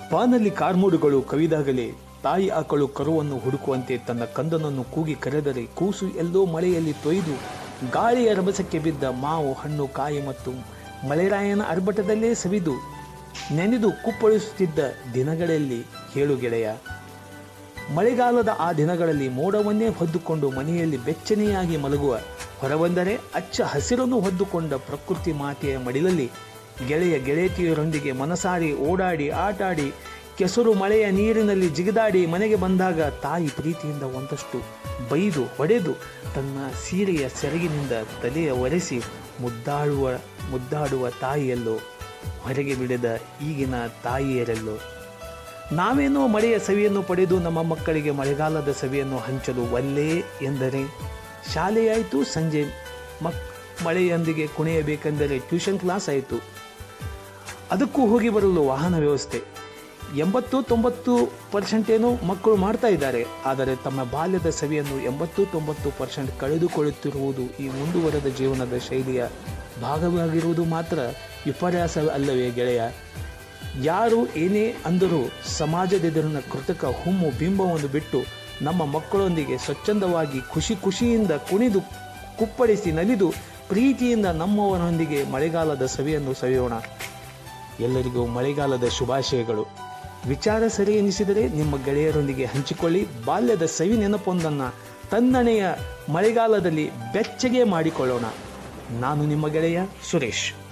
ಬಾನಲ್ಲಿ ಕಾರ್ಮೂಡುಗಳು ಕವಿದಾಗಲೇ ತಾಯಿ ಆಕಳು ಕರುವನ್ನು ಹುಡುಕುವಂತೆ ತನ್ನ ಕಂದನನ್ನು ಕೂಗಿ ಕರೆದರೆ ಕೂಸು ಎಲ್ಲೋ ಮಳೆಯಲ್ಲಿ ತೊಯ್ದು ಗಾಳಿಯ ರಭಸಕ್ಕೆ ಬಿದ್ದ ಮಾವು ಹಣ್ಣು ಕಾಯಿ ಮತ್ತು ಮಳೆರಾಯನ ಅರ್ಭಟದಲ್ಲೇ ಸವಿದು ನೆನೆದು ಕುಪ್ಪಳಿಸುತ್ತಿದ್ದ ದಿನಗಳಲ್ಲಿ ಹೇಳು ಗೆಳೆಯ ಮಳೆಗಾಲದ ಆ ದಿನಗಳಲ್ಲಿ ಮೋಡವನ್ನೇ ಹೊದ್ದುಕೊಂಡು ಮನೆಯಲ್ಲಿ ಬೆಚ್ಚನೆಯಾಗಿ ಮಲಗುವ ಹೊರಬಂದರೆ ಅಚ್ಚ ಹಸಿರನ್ನು ಹೊದ್ದುಕೊಂಡ ಪ್ರಕೃತಿ ಮಾತೆಯ ಮಡಿಲಲ್ಲಿ ಗೆಳೆಯ ಗೆಳೆತಿಯರೊಂದಿಗೆ ಮನಸಾರಿ ಓಡಾಡಿ ಆಟಾಡಿ ಕೆಸರು ಮಳೆಯ ನೀರಿನಲ್ಲಿ ಜಿಗಿದಾಡಿ ಮನೆಗೆ ಬಂದಾಗ ತಾಯಿ ಪ್ರೀತಿಯಿಂದ ಒಂದಷ್ಟು ಬೈದು ಹೊಡೆದು ತನ್ನ ಸೀರೆಯ ಸೆರಗಿನಿಂದ ತಲೆಯ ಒರೆಸಿ ಮುದ್ದಾಡುವ ಮುದ್ದಾಡುವ ತಾಯಿಯಲ್ಲೋ ಹೊರಗೆ ಬಿಡದ ಈಗಿನ ತಾಯಿಯರಲ್ಲೋ ನಾವೇನೋ ಮಳೆಯ ಸವಿಯನ್ನು ಪಡೆದು ನಮ್ಮ ಮಕ್ಕಳಿಗೆ ಮಳೆಗಾಲದ ಸವಿಯನ್ನು ಹಂಚಲು ಒಲ್ಲೆ ಎಂದರೆ ಶಾಲೆಯಾಯಿತು ಸಂಜೆ ಮಕ್ ಮಳೆಯೊಂದಿಗೆ ಕುಣಿಯಬೇಕೆಂದರೆ ಟ್ಯೂಷನ್ ಕ್ಲಾಸ್ ಆಯಿತು ಅದಕ್ಕೂ ಹೋಗಿ ಬರಲು ವಾಹನ ವ್ಯವಸ್ಥೆ ಎಂಬತ್ತು ತೊಂಬತ್ತು ಪರ್ಸೆಂಟ್ ಏನೋ ಮಕ್ಕಳು ಮಾಡ್ತಾ ಇದ್ದಾರೆ ಆದರೆ ತಮ್ಮ ಬಾಲ್ಯದ ಸವಿಯನ್ನು ಎಂಬತ್ತು ತೊಂಬತ್ತು ಪರ್ಸೆಂಟ್ ಕಳೆದುಕೊಳ್ಳುತ್ತಿರುವುದು ಈ ಮುಂದುವರೆದ ಜೀವನದ ಶೈಲಿಯ ಭಾಗವಾಗಿರುವುದು ಮಾತ್ರ ವಿಪರ್ಯಾಸ ಅಲ್ಲವೇ ಗೆಳೆಯ ಯಾರು ಏನೇ ಅಂದರೂ ಸಮಾಜದೆದುರಿನ ಕೃತಕ ಹುಮ್ಮು ಬಿಂಬವನ್ನು ಬಿಟ್ಟು ನಮ್ಮ ಮಕ್ಕಳೊಂದಿಗೆ ಸ್ವಚ್ಛಂದವಾಗಿ ಖುಷಿ ಖುಷಿಯಿಂದ ಕುಣಿದು ಕುಪ್ಪಳಿಸಿ ನಲಿದು ಪ್ರೀತಿಯಿಂದ ನಮ್ಮವರೊಂದಿಗೆ ಮಳೆಗಾಲದ ಸವಿಯನ್ನು ಸವಿಯೋಣ ಎಲ್ಲರಿಗೂ ಮಳೆಗಾಲದ ಶುಭಾಶಯಗಳು ವಿಚಾರ ಸರಿ ಎನಿಸಿದರೆ ನಿಮ್ಮ ಗೆಳೆಯರೊಂದಿಗೆ ಹಂಚಿಕೊಳ್ಳಿ ಬಾಲ್ಯದ ಸವಿ ನೆನಪೊಂದನ್ನು ತನ್ನಣೆಯ ಮಳೆಗಾಲದಲ್ಲಿ ಬೆಚ್ಚಗೆ ಮಾಡಿಕೊಳ್ಳೋಣ ನಾನು ನಿಮ್ಮ ಗೆಳೆಯ ಸುರೇಶ್